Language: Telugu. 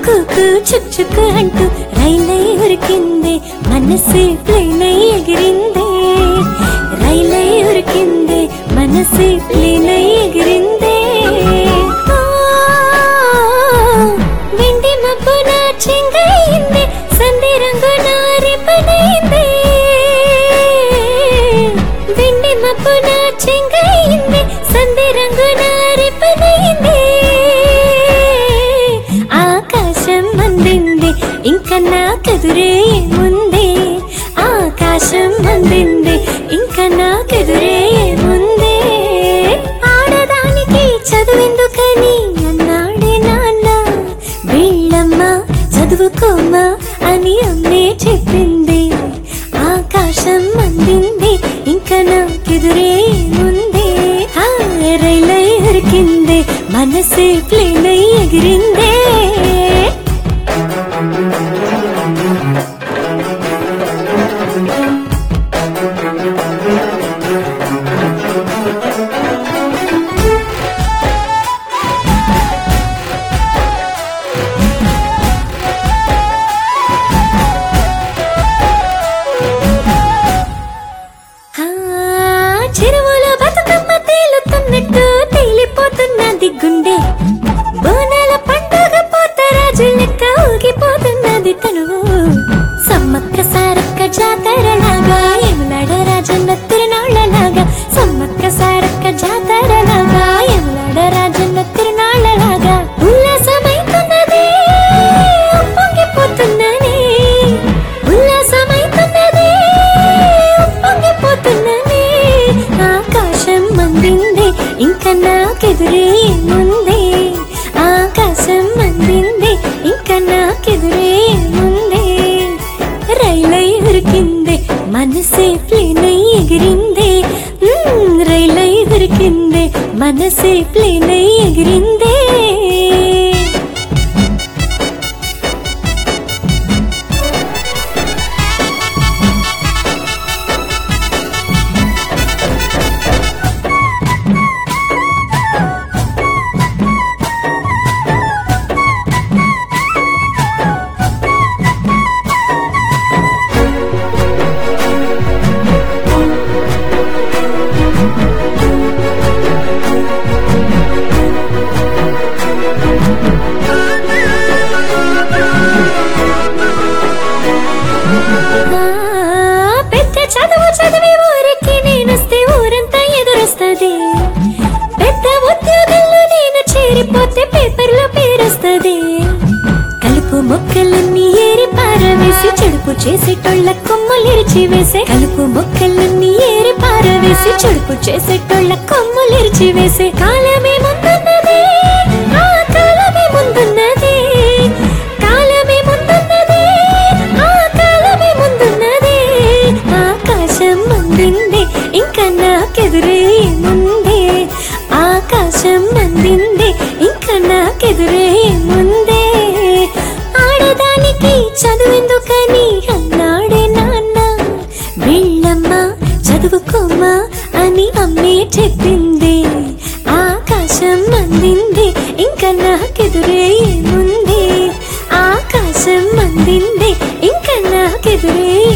కుకు చుచ్చుకు అంటూ రైలై ఉరికిందే మనసే ప్లేనై ఎగిరిందే రైలై ఉరికిందే మనసే ప్లేనై ఎగిరిందే ఆ, వెండి మబ్బు నా చెంగయిందే సంధి రంగు నా రిపనైందే వెండి మబ్బు నా చెంగయిందే సంధి రంగు నా రిపనైందే ఆకాశం అందింది ఇంకా నాకెదురే ముందే ఆకాశం అందింది ఇంకా నాకెదురే ముందే ఆడదానికి చదువెందుకని అన్నాడే నాన్న వీళ్ళమ్మ చదువుకోమ్మా అని అమ్మే చెప్పింది ఆకాశం అందింది ఇంకా నాకెదురే ముందే ఆ రైలై ఉరికిందే మనసే ప్లేనై ఎగిరిందే ఆ, చెరువులో బతుకమ్మ తేలుతున్నట్టు తేలిపోతున్నది గుండె బోనాల పండుగ పోతరాజు లెక్క ఊగిపోతున్నది తనువు సమ్మక్క సారక్క జాతరలాగా ఎములాడ రాజన్న తిరునాళ్ళలాగా సమ్మక్క సారక్క జాతరలాగా ఎములాడ రాజన్న తిరునాళ్ళలాగా ఉల్లాసమైతున్నది ఉప్పొంగిపోతున్నది ఉల్లాసమైతున్నది ఉప్పొంగిపోతున్నది ఆకాశం మందింది ఇంకా నాకెదురే ముందే ఆకాశం మందింది ఇంకా నాకెదురే ముందే రైలై ఉరికిందే మనసే ప్లేనై ఎగిరిందే మ్మ్, రైలై ఉరికిందే మనసే ప్లేనై ఎగిరిందే ఆ, పెద్ద చదువు చదివి ఊరికి నేనొస్తే ఊరంతా ఎదురొస్తది పెద్ద ఉద్యోగంలో నేను చేరిపోతే పేపర్లో పేరొస్తది కలుపు మొక్కలన్నీ ఏరి పారవేసి చెడుపు చేసేటోళ్ళ కొమ్ములిరిచి వేసే కలుపు మొక్కలన్నీ ఏరి పారవేసి చెడుపు చేసేటోళ్ళ కొమ్ములిరిచి వేసే కాలమే ముందున్నది ఆ కాలమే ముందున్నది కాలమే ముందున్నది ఆ కాలమే ముందున్నది ఆకాశం అందింది ఇంకా నాకెదురే ముందే ఆకాశం అందింది ఇంకా నాకెదురే ముందే ఆడదానికి చదువెందుకని అన్నాడే నాన్న వీళ్ళమ్మ చదువుకోమ్మా అని అమ్మే చెప్పింది ఆకాశం అందింది ఇంకా నాకెదురే ముందే ఆకాశం అందింది ఇంకా నాకెదురే